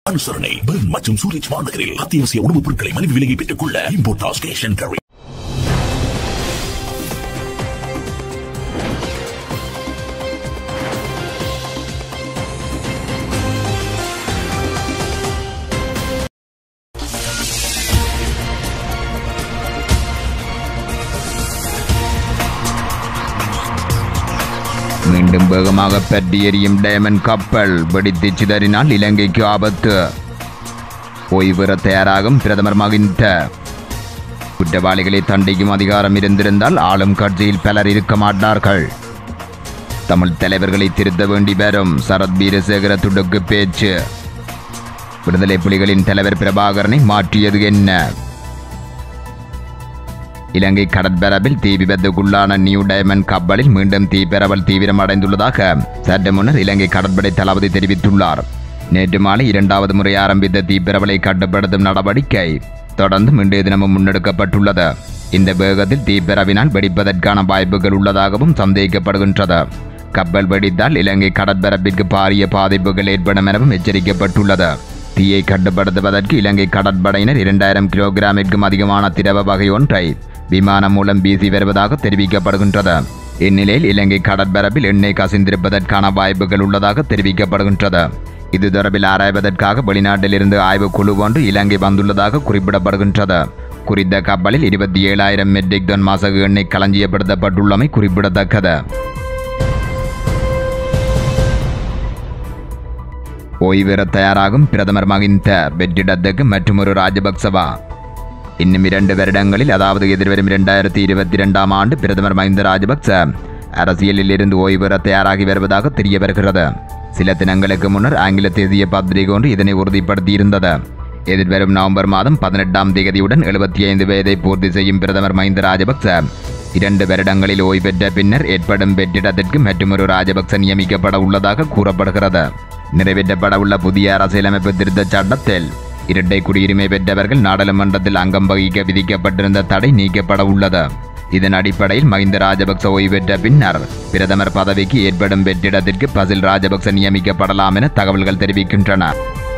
அனுசரணை பெர்ன் மற்றும் சூரிச் மாநகரில் அத்தியாவசிய உணவுப் பொருட்களை மலிவு விலையை பெற்றுக் கொள்ள இம்போர்டாஸ் கேஷ் அண்ட் கேரி மீண்டும் வேகமாக பற்றி எரியும் டயமண்ட் கப்பல் வெடித்து சிதறினால் இலங்கைக்கு ஆபத்து ஓய்வு பெற தயாராகும் பிரதமர் மகிந்த குற்றவாளிகளை தண்டிக்கும் அதிகாரம் இருந்திருந்தால் ஆளும் கட்சியில் பலர் இருக்க மாட்டார்கள் தமிழ் தலைவர்களை திருத்த வேண்டி வரும் சரத் வீரசேகர துடுக்கு பேச்சு விடுதலை புலிகளின் தலைவர் பிரபாகரனை மாற்றியது என்ன இலங்கை கடற்பரப்பில் தீ விபத்துக்குள்ளான நியூ டைமண்ட் கப்பலில் மீண்டும் தீ பரவல் தீவிரம் அடைந்துள்ளதாக சற்று முன்னர் இலங்கை கடற்படை தளபதி தெரிவித்துள்ளார் நேற்று மாலை இரண்டாவது முறை ஆரம்பித்த தீப்பரவலை கட்டுப்படுத்தும் நடவடிக்கை தொடர்ந்து இன்றைய தினமும் முன்னெடுக்கப்பட்டுள்ளது இந்த வேகத்தில் தீப்பரவினால் வெடிப்பதற்கான வாய்ப்புகள் உள்ளதாகவும் சந்தேகிக்கப்படுகின்றது கப்பல் வெடித்தால் இலங்கை கடற்பரப்பிற்கு பாரிய பாதிப்புகள் ஏற்படும் எனவும் எச்சரிக்கப்பட்டுள்ளது தீயை கட்டுப்படுத்துவதற்கு இலங்கை கடற்படையினர் இரண்டாயிரம் கிலோகிராமிற்கும் அதிகமான திரவ வகை ஒன்றை விமானம் மூலம் வீசி வருவதாக தெரிவிக்கப்படுகின்றது இந்நிலையில் இலங்கை கடற்பரப்பில் எண்ணெய் கசிந்திருப்பதற்கான வாய்ப்புகள் உள்ளதாக தெரிவிக்கப்படுகின்றது இது தொடர்பில் ஆராய்வதற்காக வெளிநாட்டிலிருந்து ஆய்வுக் குழு ஒன்று இலங்கை வந்துள்ளதாக குறிப்பிடப்படுகின்றது குறித்த கப்பலில் இருபத்தி ஏழாயிரம் மெட்ரிக் டன் மசகு எண்ணெய் களஞ்சியப்படுத்தப்பட்டுள்ளமை குறிப்பிடத்தக்கது ஓய்வெற தயாராகும் பிரதமர் மகிந்த வெற்றிடத்துக்கு மற்றொரு ராஜபக்சவா இன்னும் இரண்டு வருடங்களில் அதாவது எதிர்வரும் இரண்டாயிரத்தி இருபத்தி இரண்டாம் ஆண்டு பிரதமர் மஹிந்த ராஜபக்ச அரசியலில் இருந்து ஓய்வெற தயாராகி வருவதாக தெரிய வருகிறது சில தினங்களுக்கு முன்னர் ஆங்கில தேசிய பத்திரிகை ஒன்று இதனை உறுதிப்படுத்தியிருந்தது எதிர்வரும் நவம்பர் மாதம் பதினெட்டாம் தேதியுடன் எழுபத்தி ஐந்து வயதை பூர்த்தி செய்யும் பிரதமர் மஹிந்த ராஜபக்ச இரண்டு வருடங்களில் ஓய்வு பெற்ற பின்னர் ஏற்படும் வெற்றிடத்திற்கு மற்றொரு ராஜபக்ச நியமிக்கப்பட உள்ளதாக கூறப்படுகிறது நிறைவேற்றப்பட உள்ள புதிய அரசியலமைப்பு திருத்தச் சட்டத்தில் இரட்டை குடியுரிமை பெற்றவர்கள் நாடாளுமன்றத்தில் அங்கம் வகிக்க விதிக்கப்பட்டிருந்த தடை நீக்கப்பட உள்ளது இதன் அடிப்படையில் மஹிந்த ராஜபக்ச ஓய்வு பெற்ற பின்னர் பிரதமர் பதவிக்கு ஏற்படும் வெற்றிடத்திற்கு பசில் ராஜபக்ச நியமிக்கப்படலாம் என தகவல்கள் தெரிவிக்கின்றன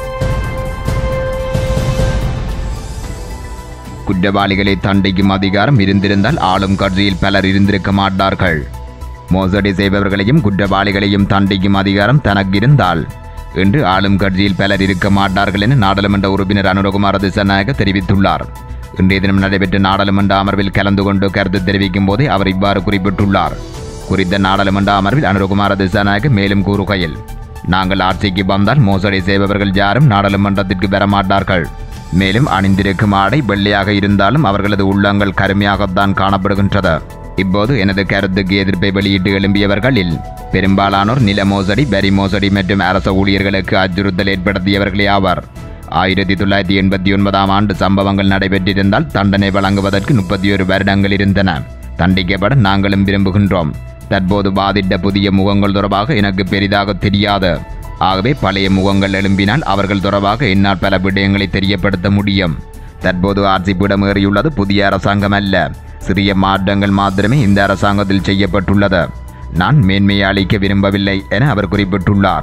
குற்றவாளிகளை தண்டிக்கும் அதிகாரம் இருந்திருந்தால் ஆளும் கட்சியில் பலர் இருந்திருக்க மாட்டார்கள் மோசடி செய்பவர்களையும் குற்றவாளிகளையும் தண்டிக்கும் அதிகாரம் தனக்கு இருந்தால் என்று ஆளும் கட்சியில் பலர் இருக்க மாட்டார்கள் என நாடாளுமன்ற உறுப்பினர் அனுரகுமார திசநாயக தெரிவித்துள்ளார் இன்றைய தினம் நடைபெற்ற நாடாளுமன்ற அமர்வில் கலந்து கொண்டு கருத்து தெரிவிக்கும் போதே அவர் இவ்வாறு குறிப்பிட்டுள்ளார் குறித்த நாடாளுமன்ற அமர்வில் அனுரகுமார திசாநாயக மேலும் கூறுகையில் நாங்கள் ஆட்சிக்கு வந்தால் மோசடி செய்பவர்கள் யாரும் நாடாளுமன்றத்திற்கு வரமாட்டார்கள் மேலும் அணிந்திருக்கும் ஆடை வெள்ளையாக இருந்தாலும் அவர்களது உள்ளங்கள் கருமையாகத்தான் காணப்படுகின்றது இப்போது எனது கருத்துக்கு எதிர்ப்பை வெளியிட்டு எழும்பியவர்களில் பெரும்பாலானோர் நில மோசடி வரி மோசடி மற்றும் அரச ஊழியர்களுக்கு அச்சுறுத்தல் ஏற்படுத்தியவர்களே ஆவார் ஆயிரத்தி தொள்ளாயிரத்தி எண்பத்தி ஒன்பதாம் ஆண்டு சம்பவங்கள் நடைபெற்றிருந்தால் தண்டனை வழங்குவதற்கு முப்பத்தி ஒரு வருடங்கள் இருந்தன தண்டிக்கப்பட நாங்களும் விரும்புகின்றோம் தற்போது பாதித்த புதிய முகங்கள் தொடர்பாக எனக்கு பெரிதாக தெரியாது ஆகவே பழைய முகங்கள் எழும்பினால் அவர்கள் தொடர்பாக என்னால் பல விடயங்களை தெரியப்படுத்த முடியும் தற்போது ஆட்சிப்பிடம் ஏறியுள்ளது புதிய அரசாங்கம் அல்ல சிறிய மாற்றங்கள் மாத்திரமே இந்த அரசாங்கத்தில் செய்யப்பட்டுள்ளது நான் மேன்மையை அளிக்க விரும்பவில்லை என அவர் குறிப்பிட்டுள்ளார்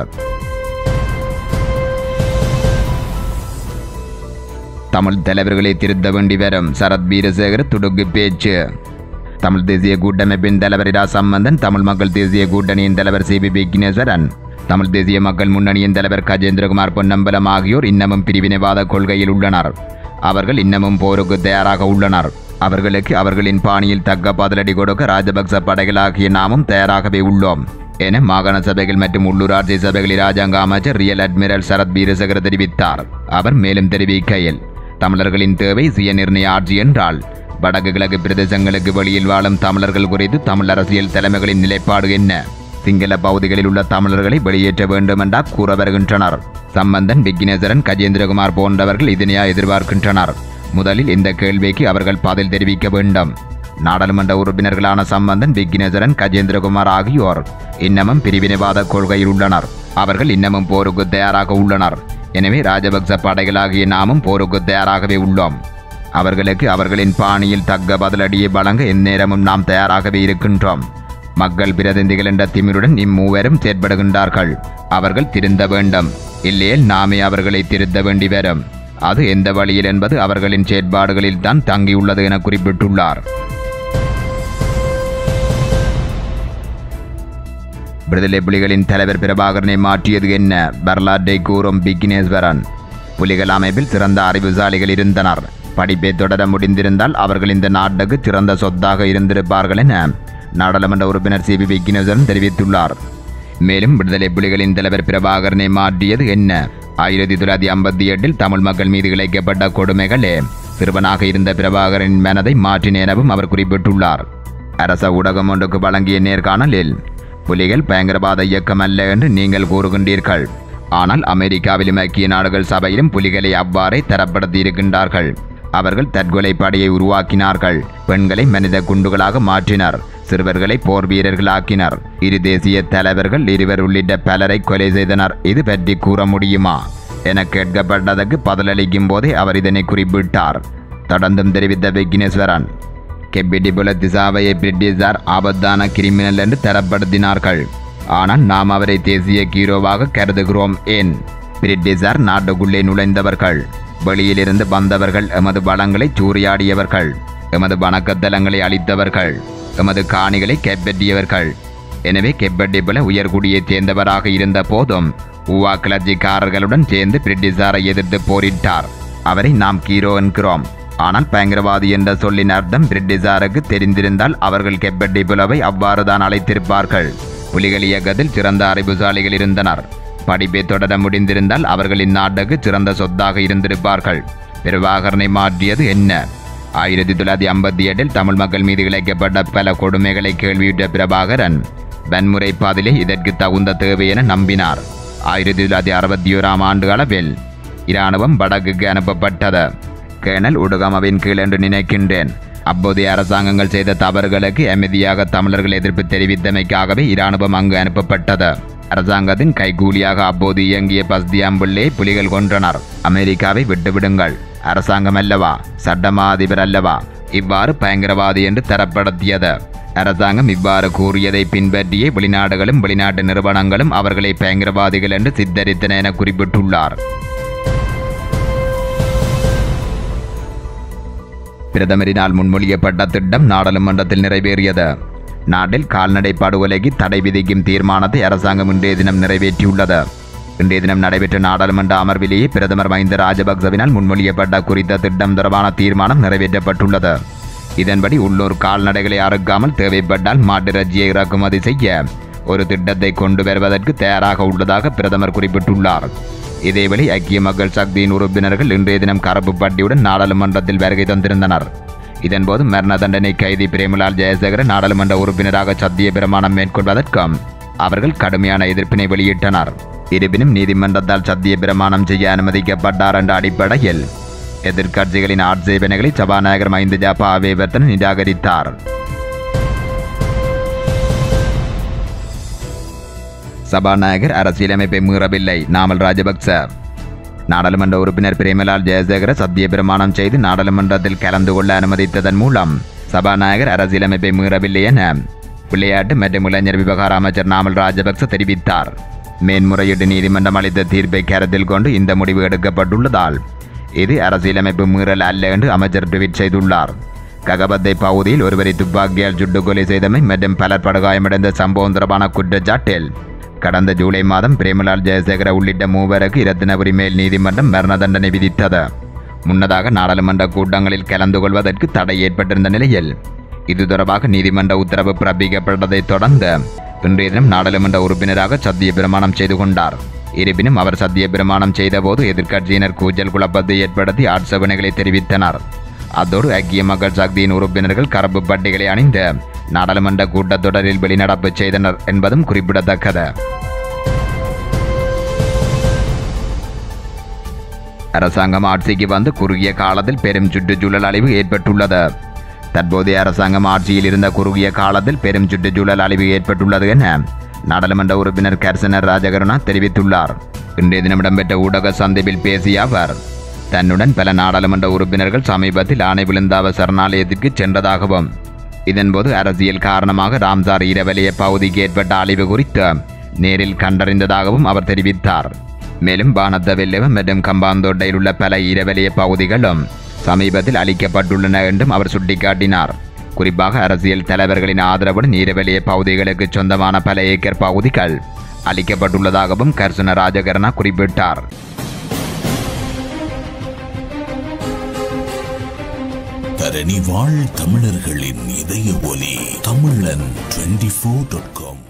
தமிழ் தலைவர்களை திருத்த வேண்டி வரும் சரத் வீரசேகர் துடுக்கு பேச்சு தமிழ் தேசிய கூட்டமைப்பின் தலைவர் இரா சம்பந்தன் தமிழ் மக்கள் தேசிய கூட்டணியின் தலைவர் சி பி விக்னேஸ்வரன் தமிழ் தேசிய மக்கள் முன்னணியின் தலைவர் கஜேந்திரகுமார் பொன்னம்பலம் ஆகியோர் இன்னமும் பிரிவினைவாத கொள்கையில் உள்ளனர் அவர்கள் இன்னமும் போருக்கு தயாராக உள்ளனர் அவர்களுக்கு அவர்களின் பாணியில் தக்க பதிலடி கொடுக்க ராஜபக்ச படைகளாகிய நாமும் தயாராகவே உள்ளோம் என மாகாண சபைகள் மற்றும் உள்ளூராட்சி சபைகளில் ராஜாங்க அமைச்சர் ரியல் அட்மிரல் சரத் வீரசேகர தெரிவித்தார் அவர் மேலும் தெரிவிக்கையில் தமிழர்களின் தேவை சுய நிர்ணய ஆட்சி என்றால் வடக்கு கிழக்கு பிரதேசங்களுக்கு வெளியில் வாழும் தமிழர்கள் குறித்து தமிழ் அரசியல் தலைமைகளின் நிலைப்பாடு என்ன சிங்கள பகுதிகளில் உள்ள தமிழர்களை வெளியேற்ற வேண்டும் என்றா கூற வருகின்றனர் சம்பந்தன் விக்னேஸ்வரன் கஜேந்திரகுமார் போன்றவர்கள் இதனையா எதிர்பார்க்கின்றனர் முதலில் இந்த கேள்விக்கு அவர்கள் பதில் தெரிவிக்க வேண்டும் நாடாளுமன்ற உறுப்பினர்களான சம்பந்தன் விக்னேஸ்வரன் கஜேந்திரகுமார் ஆகியோர் இன்னமும் பிரிவினைவாத கொள்கையில் உள்ளனர் அவர்கள் இன்னமும் போருக்கு தயாராக உள்ளனர் எனவே ராஜபக்ச படைகளாகிய நாமும் போருக்கு தயாராகவே உள்ளோம் அவர்களுக்கு அவர்களின் பாணியில் தக்க பதிலடியை வழங்க எந்நேரமும் நாம் தயாராகவே இருக்கின்றோம் மக்கள் பிரதிநிதிகள் என்ற திமிருடன் இம்மூவரும் செயற்படுகின்றார்கள் அவர்கள் திருந்த வேண்டும் இல்லையேல் நாமே அவர்களை திருத்த வேண்டி வரும் அது எந்த வழியில் என்பது அவர்களின் செயற்பாடுகளில் தான் தங்கியுள்ளது என குறிப்பிட்டுள்ளார் விடுதலை புலிகளின் தலைவர் பிரபாகரனை மாற்றியது என்ன வரலாற்றை கூறும் விக்னேஸ்வரன் புலிகள் அமைப்பில் சிறந்த அறிவுசாலிகள் இருந்தனர் படிப்பை தொடர முடிந்திருந்தால் அவர்கள் இந்த நாட்டுக்கு சிறந்த சொத்தாக இருந்திருப்பார்கள் என நாடாளுமன்ற உறுப்பினர் சி பி விக்னேஸ்வரன் தெரிவித்துள்ளார் மேலும் விடுதலை புலிகளின் தலைவர் பிரபாகரனை மாற்றியது என்ன ஆயிரத்தி தொள்ளாயிரத்தி ஐம்பத்தி எட்டில் தமிழ் மக்கள் மீது இழைக்கப்பட்ட கொடுமைகளே சிறுவனாக இருந்த பிரபாகரனின் மனதை மாற்றின எனவும் அவர் குறிப்பிட்டுள்ளார் அரச ஊடகம் ஒன்றுக்கு வழங்கிய நேர்காணலில் புலிகள் பயங்கரவாத இயக்கம் அல்ல என்று நீங்கள் கூறுகின்றீர்கள் ஆனால் அமெரிக்காவிலும் ஐக்கிய நாடுகள் சபையிலும் புலிகளை அவ்வாறே தரப்படுத்தி இருக்கின்றார்கள் அவர்கள் தற்கொலை படையை உருவாக்கினார்கள் பெண்களை மனித குண்டுகளாக மாற்றினர் சிறுவர்களை போர் வீரர்களாக்கினர் இரு தேசிய தலைவர்கள் இருவர் உள்ளிட்ட பலரை கொலை செய்தனர் இது பற்றி கூற முடியுமா என கேட்கப்பட்டதற்கு பதிலளிக்கும் போதே அவர் இதனை குறிப்பிட்டார் தொடர்ந்தும் தெரிவித்த விக்னேஸ்வரன் கெப்பிடிபுல திசாவையை பிரிட்டிஷார் ஆபத்தான கிரிமினல் என்று தரப்படுத்தினார்கள் ஆனால் நாம் அவரை தேசிய ஹீரோவாக கருதுகிறோம் ஏன் பிரிட்டிஷார் நாட்டுக்குள்ளே நுழைந்தவர்கள் வெளியிலிருந்து வந்தவர்கள் எமது வளங்களை சூறையாடியவர்கள் எமது வணக்கத்தலங்களை அளித்தவர்கள் எமது காணிகளை கைப்பற்றியவர்கள் எனவே கெப்பட்டிபுல உயர்குடியைச் சேர்ந்தவராக இருந்த போதும் ஊவா கிளர்ச்சிக்காரர்களுடன் சேர்ந்து பிரிட்டிஷாரை எதிர்த்து போரிட்டார் அவரை நாம் ஹீரோ என்கிறோம் ஆனால் பயங்கரவாதி என்ற சொல்லின் அர்த்தம் பிரிட்டிஷாருக்கு தெரிந்திருந்தால் அவர்கள் கெப்பட்டிபுலவை அவ்வாறுதான் அழைத்திருப்பார்கள் புலிகள் இயக்கத்தில் சிறந்த அறிவுசாலிகள் இருந்தனர் படிப்பை தொடர முடிந்திருந்தால் அவர்களின் நாட்டுக்கு சிறந்த சொத்தாக இருந்திருப்பார்கள் பிரபாகரனை மாற்றியது என்ன ஆயிரத்தி தொள்ளாயிரத்தி ஐம்பத்தி எட்டில் தமிழ் மக்கள் மீது இழைக்கப்பட்ட பல கொடுமைகளை கேள்வியுற்ற பிரபாகரன் வன்முறை பாதிலே இதற்கு தகுந்த தேவை என நம்பினார் ஆயிரத்தி தொள்ளாயிரத்தி அறுபத்தி ஓராம் ஆண்டு அளவில் இராணுவம் வடக்குக்கு அனுப்பப்பட்டது கேணல் உடுகமவின் கீழ் என்று நினைக்கின்றேன் அப்போதைய அரசாங்கங்கள் செய்த தவறுகளுக்கு அமைதியாக தமிழர்கள் எதிர்ப்பு தெரிவித்தமைக்காகவே இராணுவம் அங்கு அனுப்பப்பட்டது அரசாங்கத்தின் கைகூலியாக அப்போது இயங்கிய பஸ்தியாம்பிள்ளை புலிகள் கொன்றனர் அமெரிக்காவை விட்டுவிடுங்கள் அரசாங்கம் அல்லவா சட்டமா அதிபர் அல்லவா இவ்வாறு பயங்கரவாதி என்று தரப்படுத்தியது அரசாங்கம் இவ்வாறு கூறியதை பின்பற்றியே வெளிநாடுகளும் வெளிநாட்டு நிறுவனங்களும் அவர்களை பயங்கரவாதிகள் என்று சித்தரித்தன என குறிப்பிட்டுள்ளார் பிரதமரினால் முன்மொழியப்பட்ட திட்டம் நாடாளுமன்றத்தில் நிறைவேறியது நாட்டில் கால்நடை படுகொலைக்கு தடை விதிக்கும் தீர்மானத்தை அரசாங்கம் இன்றைய தினம் நிறைவேற்றியுள்ளது இன்றைய தினம் நடைபெற்ற நாடாளுமன்ற அமர்விலேயே பிரதமர் மஹிந்த ராஜபக்சவினால் முன்மொழியப்பட்ட குறித்த திட்டம் தொடர்பான தீர்மானம் நிறைவேற்றப்பட்டுள்ளது இதன்படி உள்ளூர் கால்நடைகளை அறுக்காமல் தேவைப்பட்டால் மாட்டிறைச்சியை இறக்குமதி செய்ய ஒரு திட்டத்தை கொண்டு வருவதற்கு தயாராக உள்ளதாக பிரதமர் குறிப்பிட்டுள்ளார் இதேவேளை ஐக்கிய மக்கள் சக்தியின் உறுப்பினர்கள் இன்றைய தினம் கருப்பு பட்டியுடன் நாடாளுமன்றத்தில் வருகை தந்திருந்தனர் இதன்போது மரண தண்டனை கைதி பிரேமலால் ஜெயசேகர நாடாளுமன்ற உறுப்பினராக சத்திய பிரமாணம் மேற்கொள்வதற்கும் அவர்கள் கடுமையான எதிர்ப்பினை வெளியிட்டனர் இருப்பினும் நீதிமன்றத்தால் சத்திய பிரமாணம் செய்ய அனுமதிக்கப்பட்டார் என்ற அடிப்படையில் எதிர்க்கட்சிகளின் ஆட்சேபனைகளை சபாநாயகர் மஹிந்த ஜாபா அவேவர்த்தன் நிராகரித்தார் சபாநாயகர் அரசியலமைப்பை மீறவில்லை நாமல் ராஜபக்ச நாடாளுமன்ற உறுப்பினர் பிரேமலால் ஜெயசேகர சத்திய பிரமாணம் செய்து நாடாளுமன்றத்தில் கலந்து கொள்ள அனுமதித்ததன் மூலம் சபாநாயகர் அரசியலமைப்பை மீறவில்லை என விளையாட்டு மற்றும் இளைஞர் விவகார அமைச்சர் நாமல் ராஜபக்ச தெரிவித்தார் மேன்முறையீட்டு நீதிமன்றம் அளித்த தீர்ப்பை கருத்தில் கொண்டு இந்த முடிவு எடுக்கப்பட்டுள்ளதால் இது அரசியலமைப்பு மீறல் அல்ல என்று அமைச்சர் ட்வீட் செய்துள்ளார் ககபத்தை பகுதியில் ஒருவரை துப்பாக்கியால் சுட்டுக் கொலை செய்தமை மற்றும் பலர் படுகாயமடைந்த சம்பவம் தொடர்பான குற்றச்சாட்டில் கடந்த ஜூலை மாதம் பிரேமலால் ஜெயசேகர உள்ளிட்ட மூவருக்கு இரத்தினபுரி மேல் நீதிமன்றம் மரண தண்டனை விதித்தது முன்னதாக நாடாளுமன்ற கூட்டங்களில் கலந்து கொள்வதற்கு தடை ஏற்பட்டிருந்த நிலையில் இது தொடர்பாக நீதிமன்ற உத்தரவு பிறப்பிக்கப்பட்டதைத் தொடர்ந்து இன்றைய தினம் நாடாளுமன்ற உறுப்பினராக சத்திய பிரமாணம் செய்து கொண்டார் இருப்பினும் அவர் சத்திய பிரமாணம் செய்தபோது எதிர்க்கட்சியினர் கூச்சல் குழப்பத்தை ஏற்படுத்தி ஆட்சேபனைகளை தெரிவித்தனர் அதோடு ஐக்கிய மக்கள் சக்தியின் உறுப்பினர்கள் கருப்பு பட்டிகளை அணிந்து நாடாளுமன்ற கூட்டத்தொடரில் வெளிநடப்பு செய்தனர் என்பதும் குறிப்பிடத்தக்கது அரசாங்கம் ஆட்சிக்கு வந்து குறுகிய காலத்தில் பெரும் சுற்றுச்சூழல் அழிவு ஏற்பட்டுள்ளது தற்போதைய அரசாங்கம் ஆட்சியில் இருந்த குறுகிய காலத்தில் பெரும் சுற்றுச்சூழல் அழிவு ஏற்பட்டுள்ளது என நாடாளுமன்ற உறுப்பினர் கர்சனர் ராஜகருணா தெரிவித்துள்ளார் இன்றைய தினம் இடம்பெற்ற ஊடக சந்திப்பில் பேசிய அவர் தன்னுடன் பல நாடாளுமன்ற உறுப்பினர்கள் சமீபத்தில் ஆணை விழுந்தாவ சரணாலயத்திற்கு சென்றதாகவும் இதன்போது அரசியல் காரணமாக ராம்சார் இரவலிய பகுதிக்கு ஏற்பட்ட அழிவு குறித்து நேரில் கண்டறிந்ததாகவும் அவர் தெரிவித்தார் மேலும் பானத்தவெல்லவ மற்றும் கம்பாந்தோட்டையில் உள்ள பல இரவலிய பகுதிகளும் சமீபத்தில் அளிக்கப்பட்டுள்ளன என்றும் அவர் சுட்டிக்காட்டினார் குறிப்பாக அரசியல் தலைவர்களின் ஆதரவுடன் இரவலிய பகுதிகளுக்கு சொந்தமான பல ஏக்கர் பகுதிகள் அளிக்கப்பட்டுள்ளதாகவும் கர்சன ராஜகரணா குறிப்பிட்டார் தரணி வாழ் தமிழர்களின் இதய ஒலி தமிழன் டுவெண்டி ஃபோர் டாட் காம்